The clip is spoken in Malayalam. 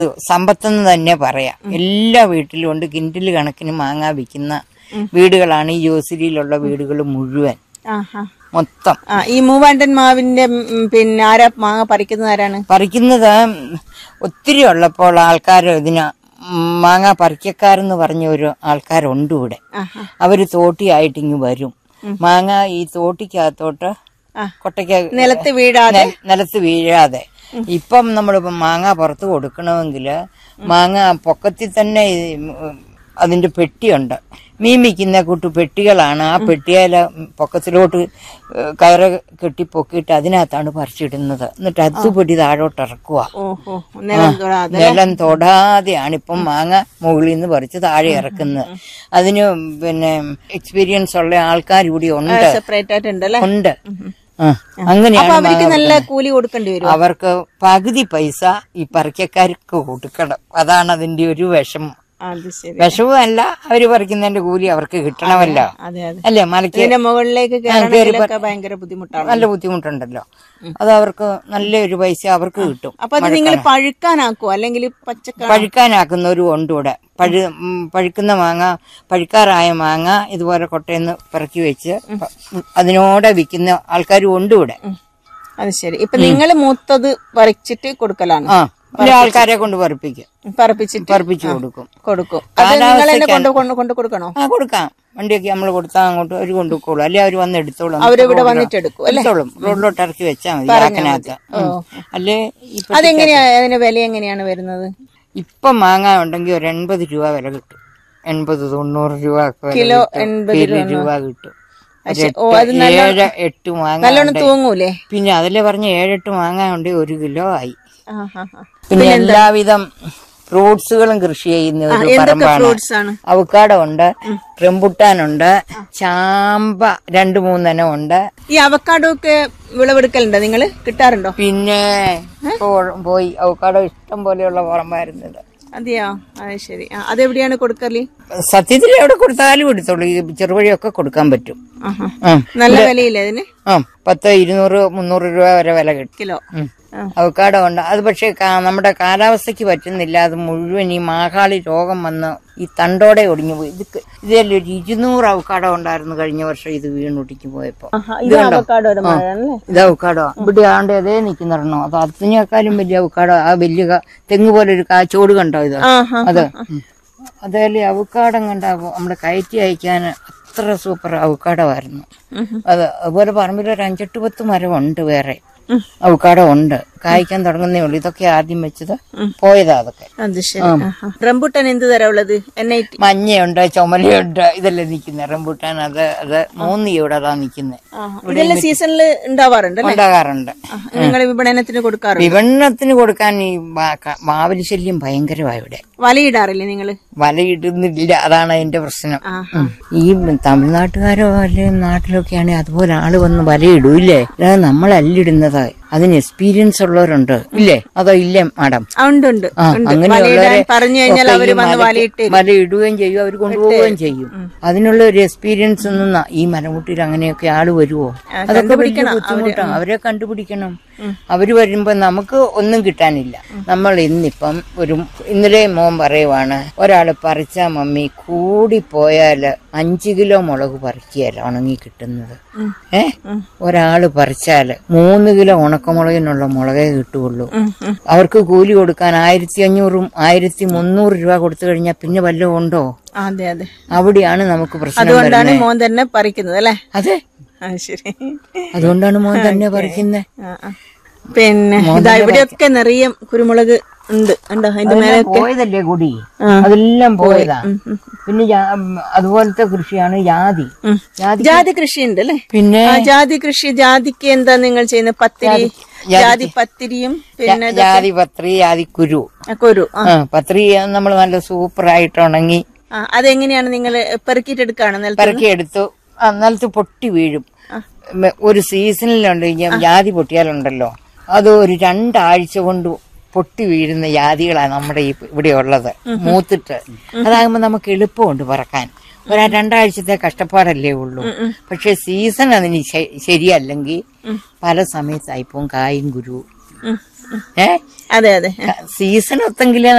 സമ്പത്തെന്ന് തന്നെ പറയാം എല്ലാ വീട്ടിലും ഉണ്ട് കിൻഡിൽ കണക്കിന് മാങ്ങ വിൽക്കുന്ന വീടുകളാണ് ഈ ജോസിലിയിലുള്ള വീടുകൾ മുഴുവൻ ആഹാ. മൊത്തം ആ ഈ മൂവാണ്ടൻ മാവിന്റെ ഉം, പിന്നെ ആരാ മാങ്ങ പറിക്കുന്നത് ആരാണ് പറിക്കുന്നത് ഒത്തിരി ഉള്ളപ്പോൾ ആൾക്കാർ ഇതിന് മാങ്ങ പറിക്കക്കാരെന്ന് പറഞ്ഞ ഒരു ആൾക്കാരുണ്ട് ഇവിടെ ആഹാ. അവര് തോട്ടിയായിട്ട് ഇങ്ങ് വരും മാങ്ങ ഈ തോട്ടിക്കകത്തോട്ട് ആ. കൊട്ടയ്ക്ക് നിലത്ത് വീഴാതെ നെ- നിലത്ത് വീഴാതെ ഇപ്പം നമ്മൾ മാങ്ങ പുറത്ത് കൊടുക്കണമെങ്കിൽ മാങ്ങ പൊക്കത്തിൽ തന്നെ ഈ, ഉം, അതിന്റെ പെട്ടിയുണ്ട് മീൻ വിൽക്കുന്ന കൂട്ടു പെട്ടികളാണ് ആ പെട്ടിയാല പൊക്കത്തിലോട്ട് ഏഹ്, കയറ് കെട്ടി പൊക്കിയിട്ട് അതിനകത്താണ് പറിച്ചിടുന്നത് എന്നിട്ട് അതുപടി താഴോട്ട് ഇറക്കുക ഓഹോ നിലം തൊടാതെ നിലം തൊടാതെയാണ് ഇപ്പം മാങ്ങ മുകളിൽ നിന്ന് പറിച്ച് താഴെ ഇറക്കുന്നത് അതിന് പിന്നെ എക്സ്പീരിയൻസ് ഉള്ള ആൾക്കാർ ഇവിടെ ഉണ്ട് സെപ്പറേറ്റ് ആയിട്ടുണ്ട് അല്ലെ ഉണ്ട് ആ, അപ്പൊ അങ്ങനെയാണ് അവർക്ക് മാങ്ങ നല്ല കൂലി കൊടുക്കേണ്ടി വരും അവർക്ക് പകുതി പൈസ ഈ പറിക്കക്കാർക്ക് കൊടുക്കണം അതാണ് അതിന്റെ ഒരു വിഷമം അത് ശരി വിഷമം അല്ല അവര് പറിക്കുന്നതിന്റെ കൂലി അവർക്ക് കിട്ടണമല്ലോ അതെ അതെ അല്ലേ മലയ്ക്ക് ഇതിന്റെ മുകളിലേക്ക് കയറണമെങ്കിലൊക്കെ ഭയങ്കര ബുദ്ധിമുട്ടാണ് നല്ല ബുദ്ധിമുട്ടുണ്ടല്ലോ അത് അവർക്ക് നല്ലൊരു പൈസ അവർക്ക് കിട്ടും അപ്പൊ അത് നിങ്ങൾ പഴുക്കാനാക്കുവോ അല്ലെങ്കിൽ പച്ചക്ക പഴുക്കാനാക്കുന്നവരും ഉണ്ട് ഇവിടെ പഴു ഉം, പഴുക്കുന്ന മാങ്ങ പഴുക്കാറായ മാങ്ങ ഇതുപോലെ കൊട്ടയെന്ന് പിറക്കി വെച്ച് പ- അതിനോടെ വിൽക്കുന്ന ആൾക്കാരും ഉണ്ട് ഇവിടെ അത് ശരി ഇപ്പൊ നിങ്ങൾ മൂത്തത് പറിച്ചിട്ട് കൊടുക്കലാണ് ആ വലിയ ആൾക്കാരെ കൊണ്ട് പറിപ്പിക്കും പറപ്പിച്ചിട്ട് പറിപ്പിച്ചു കൊടുക്കും കൊടുക്കും അത് നിങ്ങൾ തന്നെ കൊണ്ട് കൊണ്ട് കൊണ്ട് കൊടുക്കണോ ആ കൊടുക്കാം വണ്ടിയൊക്കെ നമ്മൾ കൊടുത്താൽ അങ്ങോട്ട് അവർ കൊണ്ടുപോക്കോളൂ അല്ലെ അവർ വന്ന് എടുത്തോളും അവരിവിടെ വന്നിട്ട് എടുക്കും അല്ലെ എടുത്തോളും റോഡിലോട്ട് ഇറക്കി വെച്ചാൽ മതി ചാക്കിനകത്ത് ഉം. അല്ലേ ഇപ്പൊ അതെങ്ങനെയാ അതിന്റെ വില എങ്ങനെയാണ് വരുന്നത് ഇപ്പം മാങ്ങ ഉണ്ടെങ്കിൽ ഒരു എൺപത് രൂപ വില കിട്ടും എൺപത് തൊണ്ണൂറ് രൂപ ഒക്കെ വില കിലോ കിട്ടും. എൺപത് കിലോ രൂപ കിട്ടും പക്ഷെ, ഒരു ഓ, എട്ട്- അത് നല്ല- ഏഴ് എട്ട് മാങ്ങ നല്ലോണം ഉണ്ട്. തൂങ്ങൂലേ പിന്നെ അതിലെ പറഞ്ഞ ഏഴെട്ട് മാങ്ങ ഉണ്ട് ഒരു കിലോ ആയി ആ, ആ, ആ. പിന്നെ എല്ലാവിധം ഫ്രൂട്ട്സുകളും കൃഷി ചെയ്യുന്ന ഒരു എന്തൊക്കെ പറമ്പാണ് ഫ്രൂട്ട്സ് ആണ് അവക്കാടോ ഉണ്ട് റംബുട്ടാനുണ്ട് ചാമ്പ രണ്ട് മൂന്നെണ്ണം ഉണ്ട് ഈ അവക്കാഡോ ഒക്കെ വിളവെടുക്കലുണ്ടോ നിങ്ങള് കിട്ടാറുണ്ടോ പിന്നെ പോ- പോയി അവക്കാടോ ഇഷ്ടം പോലെയുള്ള പറമ്പായിരുന്നത് അതെയോ അത് ശരി ആ, അതെവിടെയാണ് കൊടുക്കല് സത്യത്തിൽ എവിടെ കൊടുത്താലും എടുത്തോളൂ ഈ ചെറുവഴിയൊക്കെ കൊടുക്കാൻ പറ്റും ആഹാ. ആ നല്ല വിലയില്ലേ അതിന് ആ പത്ത് ഇരുന്നൂറ് മുന്നൂറ് രൂപ വരെ വില കിട്ടും കിലോ ഉം. ആ. അവക്കാടോ ഉണ്ട് അത് പക്ഷേ കാ- നമ്മുടെ കാലാവസ്ഥയ്ക്ക് പറ്റുന്നില്ല അത് മുഴുവൻ ഈ മാഹാളി രോഗം വന്ന് ഈ തണ്ടോടെ ഒടിഞ്ഞു പോയി ഇത് ഇതല്ലേ ഒരു ഇരുന്നൂറ് അവക്കാടോ ഉണ്ടായിരുന്നു കഴിഞ്ഞ വർഷം ഇത് വീണൊടിഞ്ഞു പോയപ്പോ ആഹാ, ഇത് അവക്കാഡോയുടെ മഴ അല്ലേ ഇത് അവക്കാടോ ഇവിടെ ആണ്ട് അതേ നിൽക്കുന്നിടണോ അത് അതിനേക്കാളും വലിയ അവക്കാടോ ആ വലിയ ക- തെങ്ങ് പോലെ ഒരു കാച്ചോട് കണ്ടോ ഇത് ആഹാ. അത് അതേലെ അവക്കാടം കണ്ട നമ്മുടെ കയറ്റി അയക്കാൻ അത്ര സൂപ്പർ അവക്കാടമായിരുന്നു അത് അതുപോലെ പറമ്പിൽ ഒരു അഞ്ചെട്ട് പത്ത് മരമുണ്ട് വേറെ അവക്കാടം ഉണ്ട് കായ്ക്കാൻ തുടങ്ങുന്നേ ഉള്ളൂ ഇതൊക്കെ ആദ്യം വെച്ചത് പോയതാ അതൊക്കെ അത് ശരി ആഹാ. റംബുട്ടാൻ എന്ത് തരാ ഉള്ളത് എൻ ഐ ടി മഞ്ഞയുണ്ട് ചുമലയുണ്ട് ഇതെല്ലാം നിൽക്കുന്നത് റംബൂട്ടാൻ അത് അത് മൂന്ന് ഇവിടെ അതാ നിൽക്കുന്നത് ഇതെല്ലാം സീസണിൽ ഉണ്ടാവാറുണ്ട് അല്ലേ ഉണ്ടാകാറുണ്ട് നിങ്ങൾ വിപണനത്തിന് കൊടുക്കാറുണ്ട് വിപണനത്തിന് കൊടുക്കാൻ ഈ വാ- ക- മാവലി ശല്യം ഭയങ്കരമായി ഇവിടെ വലയിടാറില്ലേ നിങ്ങള് വലയിടുന്നില്ല അതാണ് അതിന്റെ പ്രശ്നം ആഹാ. ഈ തമിഴ്നാട്ടുകാരോ അല്ലെ നാട്ടിലൊക്കെ ആണെങ്കിൽ അതുപോലെ ആള് വന്ന് വലയിടൂല്ലേ അല്ലാതെ നമ്മളല്ലിടുന്നത് അതിന് എക്സ്പീരിയൻസ് ഉള്ളവരുണ്ട് ഇല്ലേ അതോ ഇല്ലേ മാഡം ആ, ഉണ്ട് ഉണ്ട് ആ ഉണ്ട്. അങ്ങനെയുള്ളവരെ വലയിടാൻ പറഞ്ഞു കഴിഞ്ഞാൽ ഒക്കെ അവര് ഈ വന്ന് മലയ്ക്ക് വലയിട്ട് മല ഇടുകയും ചെയ്യും അവർ കൊണ്ടുപോവുകയും ചെയ്യും അതിനുള്ള ഒരു എക്സ്പീരിയൻസ് ഒന്നും ന- ഈ മലമുട്ടിയിൽ അങ്ങനെയൊക്കെ ആള് വരുവോ അതൊക്കെ വലിയ ബുദ്ധിമുട്ടാണ് അവരെ കണ്ടുപിടിക്കണം അവര് വരുമ്പോ നമുക്ക് ഒന്നും കിട്ടാനില്ല നമ്മൾ ഇന്നിപ്പം ഒരു ഇന്നലെ മോൻ പറയുവാണ് ഒരാള് പറിച്ചാ മമ്മി കൂടിപ്പോയാല് അഞ്ചു കിലോ മുളക് പറിക്കുകയല്ല ഉണങ്ങി കിട്ടുന്നത് ഏ ഒരാള് പറിച്ചാല് മൂന്ന് കിലോ ഉണക്കമുളകിനുള്ള മുളകേ കിട്ടുകയുള്ളൂ അവർക്ക് കൂലി കൊടുക്കാൻ ആയിരത്തി അഞ്ഞൂറും ആയിരത്തി മുന്നൂറ് രൂപ കൊടുത്തു കഴിഞ്ഞാൽ പിന്നെ വല്ലതും ഉണ്ടോ അതെ അതെ അവിടെയാണ് നമുക്ക് പ്രശ്നം അതുകൊണ്ടാണ് വരുന്നത് മോൻ തന്നെ പറിക്കുന്നത് അല്ലേ അതെ ആ ശരി അതുകൊണ്ടാണ് മോൻ തന്നെ പറിക്കുന്നത് ആ, ആ. പിന്നെ ഇതാ ഇവിടെയൊക്കെ നിറയെ കുരുമുളക് ഉണ്ട് ഉണ്ടോ അതിന്റെ മേലെ പോയതല്ലേ കുടി ആ. അതെല്ലാം പോയതാ പിന്നെ ജാ- ഉം, അതുപോലത്തെ കൃഷിയാണ് ജാതി ഉം. ജാതി ജാതി കൃഷി ഉണ്ട് അല്ലേ പിന്നെ ആ ജാതി കൃഷി ജാതിക്ക് എന്താ നിങ്ങൾ ചെയ്യുന്നത് പത്തിരി ജാതി പത്തിരിയും പിന്നെ ജാതി പത്രി ജാതി കുരു ആ, കൊരു ആ ആ പത്രി നമ്മൾ നല്ല സൂപ്പറായിട്ട് ഉണങ്ങി ആ, അതെങ്ങനെയാണ് നിങ്ങൾ പെറുക്കിയിട്ടെടുക്കാണ് നിലത്ത് പെറുക്കി എടുത്തു ആ, നിലത്ത് പൊട്ടി വീഴും മെ- ഒരു സീസണിലുണ്ട് ഈ ജാതി പൊട്ടിയാലുണ്ടല്ലോ അത് ഒരു രണ്ടാഴ്ച കൊണ്ട് പൊട്ടി വീഴുന്ന ജാതികളാണ് നമ്മുടെ ഈ ഇവിടെ ഉള്ളത് മൂത്തിട്ട് അതാകുമ്പോൾ നമുക്ക് എളുപ്പമുണ്ട് പറക്കാൻ ഒരു രണ്ടാഴ്ചത്തെ കഷ്ടപ്പാടല്ലേ ഉള്ളൂ പക്ഷെ സീസൺ അതിന് ശ- ശരിയല്ലെങ്കിൽ പല സമയത്തായിപ്പോവും കായും കുരു ഉം, ഉം. ഏ അതെ അതെ സീസൺ ഒത്തെങ്കിലേ